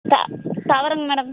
த- தவறுங்க madam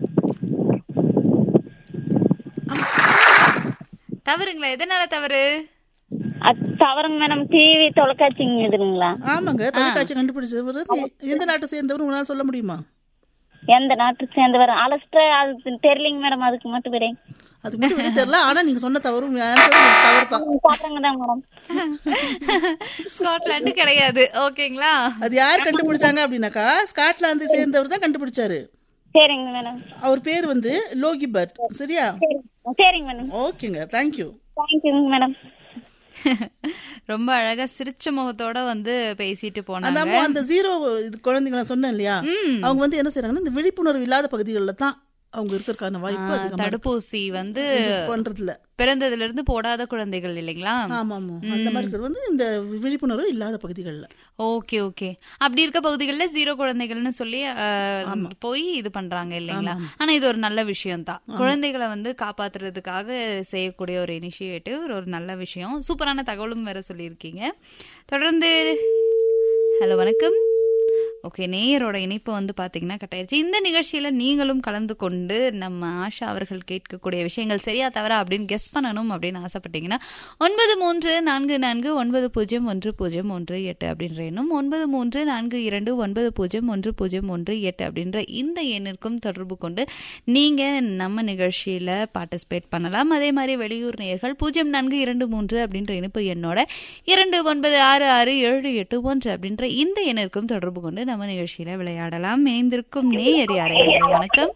தவறுங்களா எதனால தவறு அது தவறுங்க மேடம் டிவி தொலைக்காட்சிங்க இதுங்களா ஆமாங்க தொலைக்காட்சி கண்டுபிடிச்சவர் எ- எந்த நாட்டை சேர்ந்தவர் உங்களால சொல்ல முடியுமா எந்த நாட்டு சேர்ந்தவர் அலஸ்டர் அது தெரியலிங்க மேடம் அதுக்கு மட்டும் விட அதுக்கு மட்டும் விடை தெரியல ஆனா நீங்க சொன்ன தவறு answer தவறு தான் பாக்குறங்க தான் மேடம் ஸ்காட்லாந்து கிடையாது ஓகேங்களா அது யார் கண்டுபிடிச்சாங்க அப்படின்னாக்கா ஸ்காட்லாந்தை சேர்ந்தவர் தான் கண்டுபிடிச்சாரு சரிங்க மேடம் அவர் பேர் வந்து லோகி பட் சரியா சரி சரிங்க மேடம் ஓகேங்க தேங்க்யூ தேங்க்யூங்க மேடம் ரொம்ப அழகா சிரிச்ச முகத்தோட வந்து பேசிட்டு அந்த போனாங்க அம்மா அந்த ஜீரோ இது குழந்தைங்களை சொன்னேன் இல்லையா அவங்க வந்து என்ன செய்றாங்கன்னா இந்த விழிப்புணர்வு இல்லாத பகுதிகளில் தான் அவங்க இருக்கிறதுக்கான வாய்ப்பு அதிகமா இருக்கு. தடுப்பூசி வந்து இது பண்றதுல பிறந்ததுல இருந்து போடாத குழந்தைகள் இல்லைங்களா ஆமா ஆமா அந்த மாதிரி இருக்கிறது வந்து இந்த விழிப்புணர்வு இல்லாத பகுதிகளில் ஓகே ஓகே அப்படி இருக்க பகுதிகளில் ஜீரோ குழந்தைகள்னு சொல்லி அஹ், போய் இது பண்றாங்க இல்லைங்களா ஆனா இது ஒரு நல்ல விஷயம் தான் குழந்தைகளை வந்து காப்பாத்துறதுக்காக செய்யக்கூடிய ஒரு இனிஷியேட்டிவ் ஒரு நல்ல விஷயம் சூப்பரான தகவலும் வேற சொல்லியிருக்கீங்க தொடர்ந்து ஹலோ வணக்கம் ஓகே நேயரோட இணைப்பு வந்து பார்த்தீங்கன்னா கட்டாயிருச்சு இந்த நிகழ்ச்சியில் நீங்களும் கலந்து கொண்டு நம்ம ஆஷா அவர்கள் கேட்கக்கூடிய விஷயங்கள் சரியா தவறா அப்படின்னு கெஸ் பண்ணணும் அப்படின்னு ஆசைப்பட்டீங்கன்னா ஒன்பது மூன்று நான்கு நான்கு ஒன்பது பூஜ்ஜியம் ஒன்று பூஜ்ஜியம் ஒன்று எட்டு அப்படின்ற எண்ணும் ஒன்பது மூன்று நான்கு இரண்டு ஒன்பது பூஜ்ஜியம் ஒன்று பூஜ்ஜியம் ஒன்று எட்டு அப்படின்ற இந்த எண்ணிற்கும் தொடர்பு கொண்டு நீங்கள் நம்ம நிகழ்ச்சியில் பார்ட்டிசிபேட் பண்ணலாம் அதே மாதிரி வெளியூர் நேயர்கள் பூஜ்ஜியம் நான்கு இரண்டு மூன்று அப்படின்ற இணைப்பு எண்ணோட இரண்டு ஒன்பது ஆறு ஆறு ஏழு எட்டு ஒன்று அப்படின்ற இந்த எண்ணிற்கும் தொடர்பு கொண்டு நம்ம நிகழ்ச்சியில விளையாடலாம் இணைந்திருக்கும் நேயர் யாரையும் வணக்கம்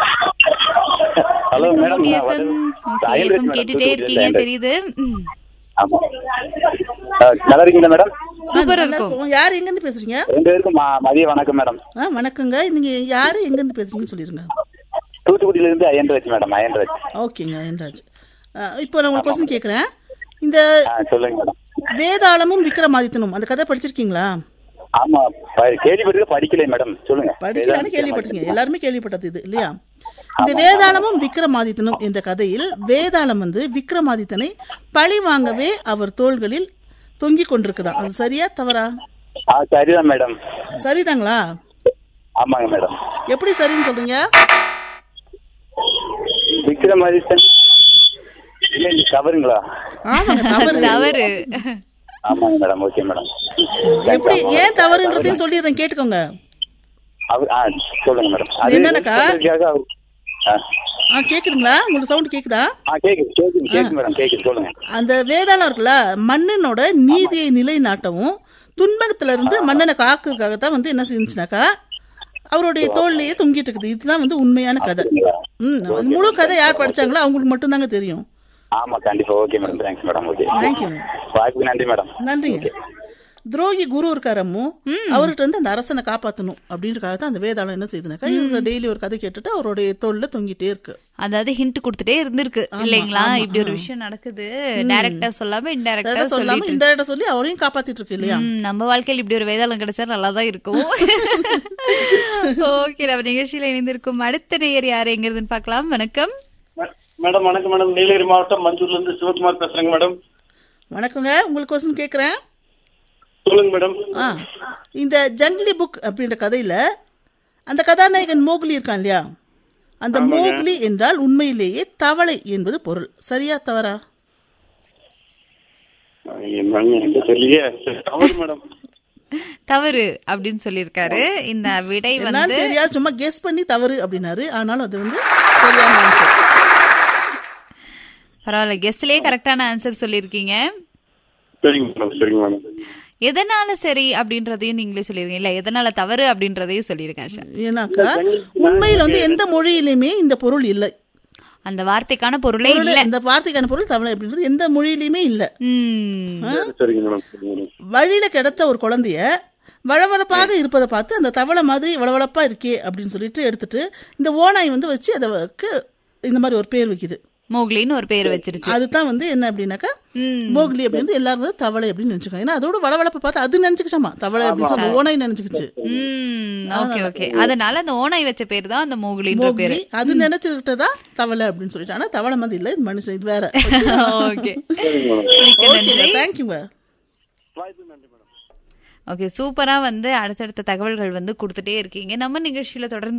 ஹலோ வணக்கம் மேடம் OTFM. Okay, FM கேட்டுட்டே இருக்கீங்க தெரியுது ம். நல்லா இருக்கீங்களா மேடம் சூப்பரா நல்லா இருக்கும் இருக்கும் யார் எங்கேருந்து பேசுறீங்க ரெண்டு பேருக்கும் ம- மதிய வணக்கம் மேடம் ஆ வணக்கங்க நீங்க யாரு எங்கேருந்து பேசுறீங்கன்னு சொல்லிருங்க தூத்துக்குடியில இருந்து அயன்ராஜ் மேடம் அயன்ராஜ் ஓகேங்க என்ராஜ் ஆ, இப்போ நான் உங்களுக்கு கொஸ்டின் கேட்குறேன் இந்த ஆ சொல்லுங்க மேடம் வேதாளமும் விக்ரமாதித்தனும் அந்த கதை படிச்சிருக்கீங்களா ஆமா ப- கேள்விப்பட்டிருக்க படிக்கல மேடம் சொல்லுங்க படிக்கலான்னு கேள்விப்பட்டிருக்கீங்க எல்லாருமே கேள்விப்பட்டது இது இல்லையா இந்த வேதாளமும் விக்ரமாதித்தனும் என்ற கதையில் வேதாளம் வந்து விக்ரமாதித்தனை பழி வாங்கவே அவர் தோள்களில் தொங்கிக் கொண்டிருக்குதாம் அது சரியா தவறா ஆ சரிதான் மேடம் சரிதாங்களா ஆமாங்க மேடம் எப்படி சரின்னு சொல்றீங்க விக்ரமாதித்தன் இல்ல இது தவறுங்களா ஆமாங்க தவறு தவறு ஆமாங்க மேடம் ஓகே மேடம் எப்படி ஏன் தவறுன்றதையும் சொல்லிடுறேன் கேட்டுக்கோங்க அவர் ஆ சொல்லுங்க மேடம் அது என்னன்னாக்கா? சொல்றதுக்காக அவர்- ஆ. ஆ கேக்குதுங்களா உங்களுக்கு சவுண்ட் கேக்குதா ஆ கேக்குது கேக்குது கேக்குது மேடம் கேக்குது சொல்லுங்க அந்த வேதாளம் இருக்குல்ல மன்னனோட நீதியை நிலைநாட்டவும் துன்பத்துல இருந்து மன்னனை காக்கிறதுக்காக தான் வந்து என்ன செஞ்சுனாக்கா அவருடைய தோல்லையே தொங்கிட்டு இருக்குது இதுதான் வந்து உண்மையான கதை ம் அது முழு கதை யார் படிச்சாங்களோ அவங்களுக்கு மட்டும்தாங்க தெரியும் ஆமா கண்டிப்பா okay madam thanks madam okay thank you வாய்ப்புக்கு நன்றி மேடம் நன்றிங்க துரோகி குரு இருக்காரம்மு அவர்கிட்ட இருந்து அந்த அரசனை காப்பாத்தணும் அப்படின்றக்காக தான் அந்த வேதாளம் என்ன செய்யுதுனாக்கா இவரோட டெய்லி ஒரு கதை கேட்டுட்டு அவருடைய தோல்ல தொங்கிட்டே இருக்கு அதாவது ஹிண்ட் கொடுத்துட்டே இருந்திருக்கு இல்லைங்களா இப்படி ஒரு விஷயம் நடக்குது டைரக்டா சொல்லாம இன்டைரக்டா Direct ஆ சொல்லாம சொல்லிட்டு இன்டெரக்டா சொல்லி அவரையும் காப்பாத்திட்டு இருக்கு இல்லையா ம், நம்ம வாழ்க்கையில் இப்படி ஒரு வேதாளம் கிடைச்சா நல்லா தான் இருக்கும் ஓகே நம்ம நிகழ்ச்சியில இணைந்திருக்கும் அடுத்த நேயர் யாரு எங்கிறதுன்னு பார்க்கலாம் வணக்கம் மேடம் வணக்கம் மேடம் நீலகிரி மாவட்டம் மஞ்சூர்ல இருந்து சிவகுமார் பேசுறேங்க மேடம் வணக்கங்க உங்களுக்கு கொஸ்டின் கேக்குறேன் சொல்லுங்க மேடம் ஆ இந்த ஜங்லி புக் அப்படின்ற கதையில அந்த கதாநாயகன் மோக்லி இருக்கான் இல்லையா அந்த மோக்லி என்றால் உண்மையிலேயே தவளை என்பது பொருள் சரியா தவறா என்னங்க எனக்கு தெரியலையே சரி, தவறு மேடம் தவறு அப்படின்னு சொல்லியிருக்காரு இந்த விடை வந்து என்னன்னு தெரியாது சும்மா கெஸ் பண்ணி தவறு அப்படின்னாரு ஆனாலும் அது வந்து சரியான ஆன்சர் பரவாயில்ல கெஸ்ட்லயே கரெக்டான ஆன்சர் சொல்லியிருக்கீங்க சரிங்க மேடம் சரிங்க மேடம் எதனால சரி அப்படின்றதையும் நீங்களே சொல்லிருக்கீங்க இல்ல எதனால தவறு அப்படின்றதையும் சொல்லியிருக்கேன் ஆஷா. ஏன்னாக்கா உண்மையில வந்து எந்த மொழியிலுமே இந்த பொருள் இல்லை அந்த வார்த்தைக்கான பொருளே இல்ல இந்த வார்த்தைக்கான பொருள் தவளை அப்படின்றது எந்த மொழியிலுமே இல்லை ம் சரி, சரிங்க மேடம் சரிங்க மேடம் வழியில கிடத்த ஒரு குழந்தைய வளவளப்பாக இருப்பதை பார்த்து அந்த தவளை மாதிரி வளவளப்பா இருக்கே அப்படின்னு சொல்லிட்டு எடுத்துட்டு இந்த ஓனாய் வந்து வச்சு அதற்கு இந்த மாதிரி ஒரு பேர் வைக்குது மோக்லின்னு ஒரு பேர் வச்சிருச்சு அதுதான் வந்து என்ன அப்படின்னாக்கா ம். மோக்லி அப்படின்னு எல்லாரும் வந்து தவளை அப்படின்னு நினைச்சுக்காங்க ஏன்னா அதோட வளவளப்பை பார்த்து அது நினைச்சுக்கிச்சாமா தவளை அப்படின்னு சொல்லி அந்த ஓனாய் நினைச்சுக்கிச்சு ம் ஓகே ஓகே அதனால அந்த ஓனாய் வச்ச பேர் தான் அந்த மோக்லின்ற பேரு மோக்லி அது நினைச்சுக்கிட்டதா தவளை அப்படின்னு சொல்லிட்டு ஆனா தவளை மாதிரி இல்ல இது மனுஷன் இது வேற ஓகே மிக்க நன்றி தேங்க்யூங்க வாய்ப்பு நன்றி மேடம் ஓகே சூப்பரா வந்து அடுத்தடுத்த தகவல்கள் வந்து கொடுத்துட்டே இருக்கீங்க நம்ம நிகழ்ச்சியில தொடர்ந்து